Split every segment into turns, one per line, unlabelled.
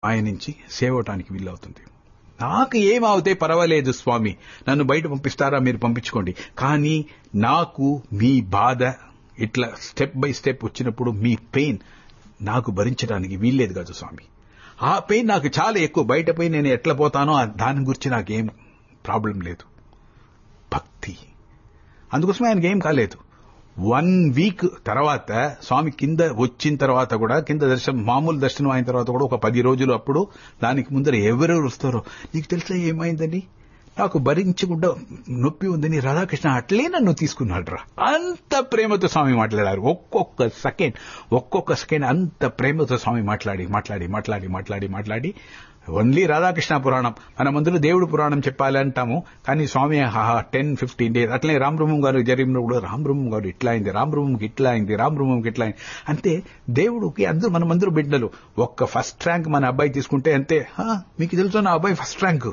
ఆయన నుంచి సేవ్ అవటానికి వీలవుతుంది నాకు ఏమవుతే పర్వాలేదు స్వామి నన్ను బయట పంపిస్తారా మీరు పంపించుకోండి కానీ నాకు మీ బాధ ఇట్లా స్టెప్ బై స్టెప్ వచ్చినప్పుడు మీ పెయిన్ నాకు భరించడానికి వీల్లేదు కాదు స్వామి ఆ పెయిన్ నాకు చాలా ఎక్కువ బయట పోయి నేను ఎట్లా పోతానో ఆ దాని గురించి నాకేం ప్రాబ్లం లేదు భక్తి అందుకోసమే ఆయనకి ఏం కాలేదు వన్ వీక్ తర్వాత స్వామి కింద వచ్చిన తర్వాత కూడా కింద దర్శనం మామూలు దర్శనం అయిన తర్వాత కూడా ఒక పది రోజులు అప్పుడు దానికి ముందర ఎవరెవరు వస్తారో నీకు తెలుసా ఏమైందని నాకు భరించకుండా నొప్పి ఉందని రాధాకృష్ణ అట్లే నన్ను తీసుకున్నాడు రా అంత ప్రేమతో స్వామి మాట్లాడారు ఒక్కొక్క సెకండ్ ఒక్కొక్క సెకండ్ అంత ప్రేమతో స్వామి మాట్లాడి మాట్లాడి మాట్లాడి మాట్లాడి మాట్లాడి ఓన్లీ రాధాకృష్ణ పురాణం మన మందులో దేవుడు పురాణం చెప్పాలి అంటాము కానీ స్వామి టెన్ ఫిఫ్టీన్ డేస్ అట్లనే రామబ్రహ్మం గారు జరిగిన కూడా రామబ్రహ్మం గారు ఇట్లా అయింది రామబ్రహ్మంకి ఇట్లా అయింది రామబ్రహ్మంకి ఇట్లా అయింది అంతే దేవుడికి అందరూ మన మందరూ బిడ్డలు ఒక్క ఫస్ట్ ర్యాంక్ మన అబ్బాయి తీసుకుంటే అంతే మీకు తెలుసు నా అబ్బాయి ఫస్ట్ ర్యాంక్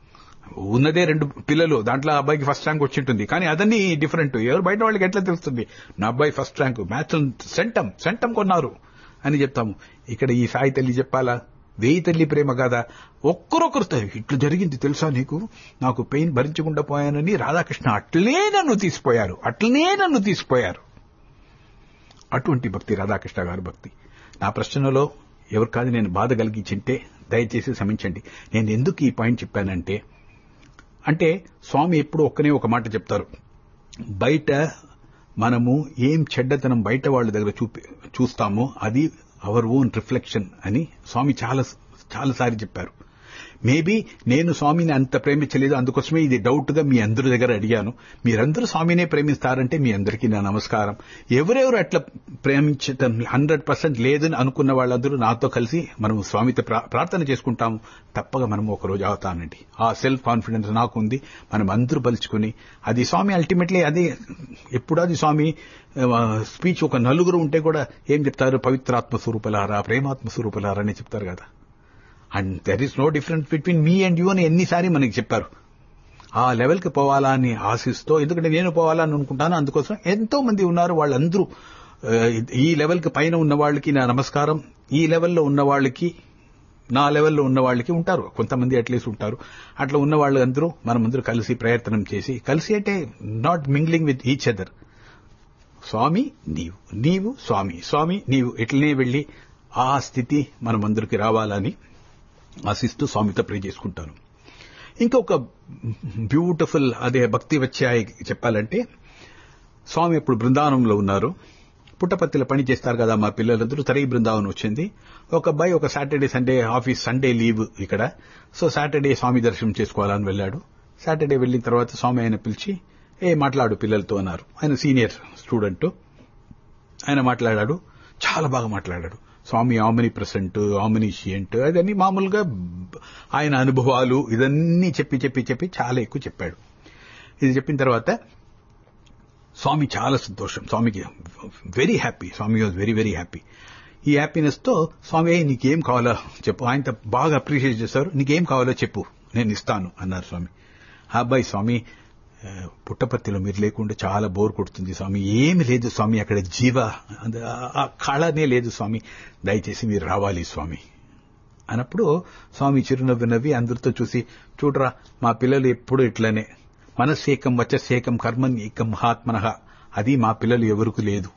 ఉన్నదే రెండు పిల్లలు దాంట్లో అబ్బాయికి ఫస్ట్ ర్యాంక్ వచ్చి ఉంటుంది కానీ అదన్నీ డిఫరెంట్ ఎవరు బయట వాళ్ళకి ఎట్లా తెలుస్తుంది నా అబ్బాయి first rank maths centum centum కొన్నారు అని చెప్తాము ఇక్కడ ఈ సాయి తల్లి చెప్పాలా వేయి తల్లి ప్రేమ కాదా ఒక్కరొకరితో ఇట్లు జరిగింది తెలుసా నీకు నాకు పెయిన్ భరించకుండా పోయానని రాధాకృష్ణ అట్లే నన్ను తీసిపోయారు అట్లనే నన్ను తీసిపోయారు అటువంటి భక్తి రాధాకృష్ణ గారి భక్తి నా ప్రశ్నలో ఎవరు కాదు నేను బాధ కలిగించింటే దయచేసి క్షమించండి నేను ఎందుకు ఈ పాయింట్ చెప్పానంటే అంటే స్వామి ఎప్పుడు ఒక్కనే ఒక మాట చెప్తారు బయట మనము ఏం చెడ్డతనం బయట వాళ్ళ దగ్గర చూపి చూస్తామో అది అవర్ ఓన్ రిఫ్లెక్షన్ అని స్వామి చాలా చాలాసారి చెప్పారు మేబీ నేను స్వామిని అంత ప్రేమించలేదు అందుకోసమే ఇది డౌట్ గా మీ అందరి దగ్గర అడిగాను మీరందరూ స్వామినే ప్రేమిస్తారంటే మీ అందరికీ నా నమస్కారం ఎవరెవరు అట్లా ప్రేమించటం హండ్రెడ్ పర్సెంట్ లేదని అనుకున్న వాళ్ళందరూ నాతో కలిసి మనం స్వామితో ప్రార్థన చేసుకుంటాము తప్పగా మనం ఒక రోజు అవుతానండి ఆ సెల్ఫ్ కాన్ఫిడెన్స్ నాకు ఉంది మనం అందరూ పలుచుకుని అది స్వామి అల్టిమేట్లీ అది ఎప్పుడు అది స్వామి స్పీచ్ ఒక నలుగురు ఉంటే కూడా ఏం చెప్తారు పవిత్రాత్మ స్వరూపలారా ప్రేమాత్మ స్వరూపలారా అని చెప్తారు కదా and there is no difference between me and you అని ఎన్నిసారి మనకి చెప్పారు ఆ లెవెల్కి పోవాలా అని ఆశిస్తూ ఎందుకంటే నేను పోవాలని అనుకుంటాను అందుకోసం ఎంతో మంది ఉన్నారు వాళ్ళందరూ ఈ లెవెల్కి పైన ఉన్న వాళ్ళకి నా నమస్కారం ఈ లెవెల్లో ఉన్న వాళ్ళకి నా లెవెల్లో ఉన్న వాళ్ళకి ఉంటారు కొంతమంది అట్లీస్ట్ ఉంటారు అట్లా ఉన్న వాళ్ళందరూ మనమందరూ కలిసి ప్రయత్నం చేసి కలిసి అంటే not mingling with each other స్వామి నీవు నీవు స్వామి స్వామి నీవు ఇట్లనే వెళ్లి ఆ స్థితి మనమందరికి రావాలని ఆశిస్తూ స్వామితో ప్రే చేసుకుంటాను ఇంకొక బ్యూటిఫుల్ అదే భక్తి వచ్చాయి చెప్పాలంటే స్వామి ఇప్పుడు బృందావనంలో ఉన్నారు పుట్టపత్తిలో పని చేస్తారు కదా మా పిల్లలందరూ తరై బృందావనం వచ్చింది ఒక అబ్బాయి ఒక Saturday Sunday office Sunday leave ఇక్కడ సో సాటర్డే స్వామి దర్శనం చేసుకోవాలని వెళ్ళాడు సాటర్డే వెళ్ళిన తర్వాత స్వామి ఆయన పిలిచి ఏ మాట్లాడు పిల్లలతో అన్నారు ఆయన సీనియర్ స్టూడెంట్ ఆయన మాట్లాడాడు చాలా బాగా మాట్లాడాడు స్వామి ఆమిని ప్రెసెంట్ ఆమినిషియంట్ అదన్నీ మామూలుగా ఆయన అనుభవాలు ఇదన్నీ చెప్పి చెప్పి చెప్పి చాలా ఎక్కువ చెప్పాడు ఇది చెప్పిన తర్వాత స్వామి చాలా సంతోషం స్వామికి వెరీ హ్యాపీ స్వామి వాజ్ వెరీ వెరీ హ్యాపీ ఈ హ్యాపీనెస్ తో స్వామి నీకేం కావాలో చెప్పు ఆయనతో బాగా అప్రిషియేట్ చేశారు నీకేం కావాలో చెప్పు నేను ఇస్తాను అన్నారు స్వామి ఆ అబ్బాయి స్వామి పుట్టపర్తిలో మీరు లేకుండా చాలా బోర్ కొడుతుంది స్వామి ఏమి లేదు స్వామి అక్కడ జీవ ఆ కళనే లేదు స్వామి దయచేసి మీరు రావాలి స్వామి అన్నప్పుడు స్వామి చిరునవ్వు నవ్వి అందరితో చూసి చూడరా మా పిల్లలు ఎప్పుడు ఇట్లనే మనస్సేకం వచ్చసేకం కర్మన్ ఏకం మహాత్మన అది మా పిల్లలు ఎవరికి లేదు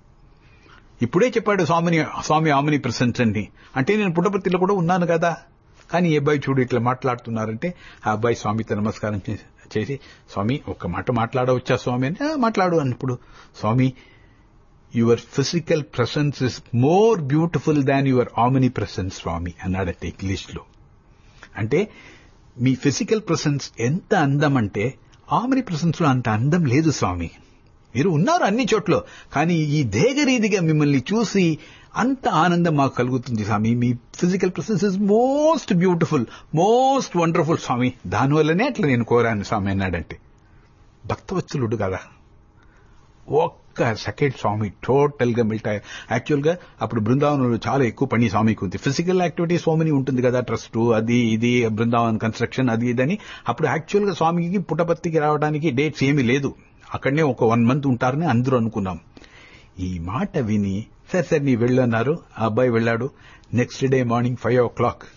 ఇప్పుడే చెప్పాడు స్వామిని స్వామి ఆమెని ప్రసెంట్ అని అంటే నేను పుట్టపర్తిలో కూడా ఉన్నాను కదా కానీ ఏ అబ్బాయి చూడు ఇట్లా మాట్లాడుతున్నారంటే ఆ అబ్బాయి స్వామితో నమస్కారం చేసి స్వామి ఒక్క మాట మాట్లాడవచ్చా స్వామి అని మాట్లాడు అన్నప్పుడు స్వామి your physical presence is more beautiful than your omni presence స్వామి అన్నాడట ఇంగ్లీష్ లో అంటే మీ ఫిజికల్ ప్రెసెన్స్ ఎంత అందం అంటే ఆమిని ప్రెసెన్స్ లో అంత అందం లేదు స్వామి మీరు ఉన్నారు అన్ని చోట్ల కానీ ఈ దేగరీదిగా మిమ్మల్ని చూసి అంత ఆనందం మాకు కలుగుతుంది స్వామి మీ physical presence is most beautiful most wonderful స్వామి దానివల్లనే అట్లా నేను కోరాను స్వామి అన్నాడంటే భక్తవత్సలుడు కదా ఒక్క సెకండ్ స్వామి టోటల్ గా మిల్ట్ యాక్చువల్ గా అప్పుడు బృందావనంలో చాలా ఎక్కువ పని స్వామికి ఉంది ఫిజికల్ యాక్టివిటీ స్వామిని ఉంటుంది కదా ట్రస్ట్ అది ఇది బృందావన్ కన్స్ట్రక్షన్ అది ఇదని అప్పుడు యాక్చువల్ గా స్వామికి పుట్టపర్తికి రావడానికి డేట్స్ ఏమీ లేదు అక్కడనే ఒక వన్ మంత్ ఉంటారని అందరూ అనుకున్నాం ఈ మాట విని సరే సరే నీ వెళ్ళన్నారు ఆ అబ్బాయి వెళ్ళాడు నెక్స్ట్ డే మార్నింగ్ ఫైవ్ ఓ క్లాక్